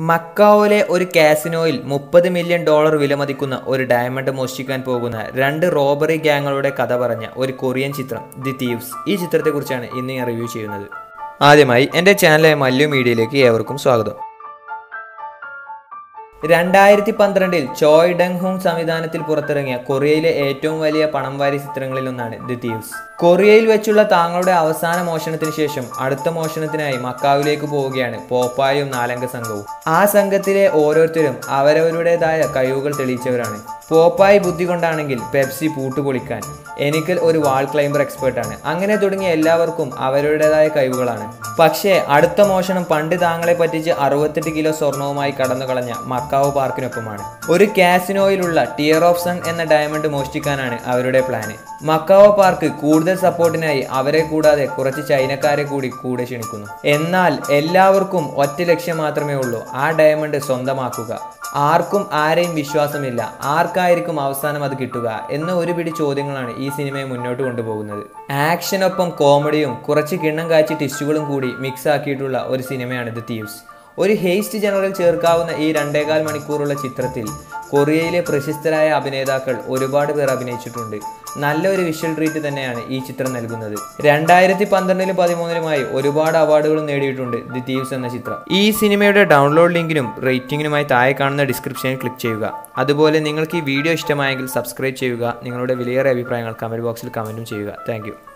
മക്കാവിലെ ഒരു കാസിനോയിൽ മുപ്പത് million dollar വിലമതിക്കുന്ന ഒരു ഡയമണ്ട് മോഷ്ടിക്കാൻ പോകുന്ന രണ്ട് റോബറി ഗ്യാങ്ങുകളുടെ കഥ പറഞ്ഞ ഒരു കൊറിയൻ ചിത്രം ദി തീവ്സ് ഈ ചിത്രത്തെക്കുറിച്ചാണ് ഇന്ന് ഞാൻ റിവ്യൂ ചെയ്യുന്നത് ആദ്യമായി എൻ്റെ ചാനലായ മല്ലു മീഡിയയിലേക്ക് ഏവർക്കും സ്വാഗതം രണ്ടായിരത്തി പന്ത്രണ്ടിൽ ചോയ് ഡങ് ഹോങ് സംവിധാനത്തിൽ പുറത്തിറങ്ങിയ കൊറിയയിലെ ഏറ്റവും വലിയ പണം വാരി ചിത്രങ്ങളിലൊന്നാണ് ദി തീവ്സ് കൊറിയയിൽ വെച്ചുള്ള താങ്കളുടെ അവസാന മോഷണത്തിന് ശേഷം അടുത്ത മോഷണത്തിനായി മക്കാവിലേക്ക് പോവുകയാണ് പോപ്പായും നാലംഗ സംഘവും ആ സംഘത്തിലെ ഓരോരുത്തരും അവരവരുടേതായ കഴിവുകൾ തെളിയിച്ചവരാണ് പോപ്പായി ബുദ്ധി കൊണ്ടാണെങ്കിൽ പെപ്സി പൂട്ടുപൊളിക്കാൻ എനിക്കൽ ഒരു വാൾ ക്ലൈംബർ എക്സ്പേർട്ടാണ് അങ്ങനെ തുടങ്ങിയ എല്ലാവർക്കും അവരുടേതായ കഴിവുകളാണ് പക്ഷേ അടുത്ത മോഷണം പണ്ട് താങ്കളെ പറ്റിച്ച് അറുപത്തെട്ട് കിലോ സ്വർണവുമായി കടന്നു കളഞ്ഞ മക്കാവ് പാർക്കിനൊപ്പമാണ് ഒരു കാസിനോയിലുള്ള ടിയർ ഓഫ് സൺ എന്ന ഡയമണ്ട് മോഷ്ടിക്കാനാണ് അവരുടെ പ്ലാന് മക്കാവോ പാർക്ക് കൂടുതൽ സപ്പോർട്ടിനായി അവരെ കൂടാതെ കുറച്ച് ചൈനക്കാരെ കൂടി കൂടെ ക്ഷണിക്കുന്നു എന്നാൽ എല്ലാവർക്കും ഒറ്റ ലക്ഷ്യം മാത്രമേ ഉള്ളൂ ആ ഡയമണ്ട് സ്വന്തമാക്കുക ആർക്കും ആരെയും വിശ്വാസമില്ല ആർക്കായിരിക്കും അവസാനം അത് കിട്ടുക എന്ന ഒരു പിടി ചോദ്യങ്ങളാണ് ഈ സിനിമയെ മുന്നോട്ട് കൊണ്ടുപോകുന്നത് ആക്ഷനൊപ്പം കോമഡിയും കുറച്ച് കിണ്ണം കാച്ചി ടിസ്റ്റുകളും കൂടി മിക്സ് ആക്കിയിട്ടുള്ള ഒരു സിനിമയാണ് ദ തീവ്സ് ഒരു ഹേസ്റ്റ് ജനറൽ ചേർക്കാവുന്ന ഈ രണ്ടേകാൽ മണിക്കൂറുള്ള ചിത്രത്തിൽ കൊറിയയിലെ പ്രശസ്തരായ അഭിനേതാക്കൾ ഒരുപാട് പേർ അഭിനയിച്ചിട്ടുണ്ട് നല്ലൊരു വിഷ്വൽ ട്രീറ്റ് തന്നെയാണ് ഈ ചിത്രം നൽകുന്നത് രണ്ടായിരത്തി പന്ത്രണ്ടിലും പതിമൂന്നിലുമായി ഒരുപാട് അവാർഡുകളും നേടിയിട്ടുണ്ട് ദി തീവ്സ് എന്ന ചിത്രം ഈ സിനിമയുടെ ഡൗൺലോഡ് ലിങ്കിനും റേറ്റിംഗിനുമായി താഴെ കാണുന്ന ഡിസ്ക്രിപ്ഷനിൽ ക്ലിക്ക് ചെയ്യുക അതുപോലെ നിങ്ങൾക്ക് ഈ വീഡിയോ ഇഷ്ടമായെങ്കിൽ സബ്സ്ക്രൈബ് ചെയ്യുക നിങ്ങളുടെ വിലയേറെ അഭിപ്രായങ്ങൾ കമൻറ്റ് ബോക്സിൽ കമൻറ്റും ചെയ്യുക താങ്ക്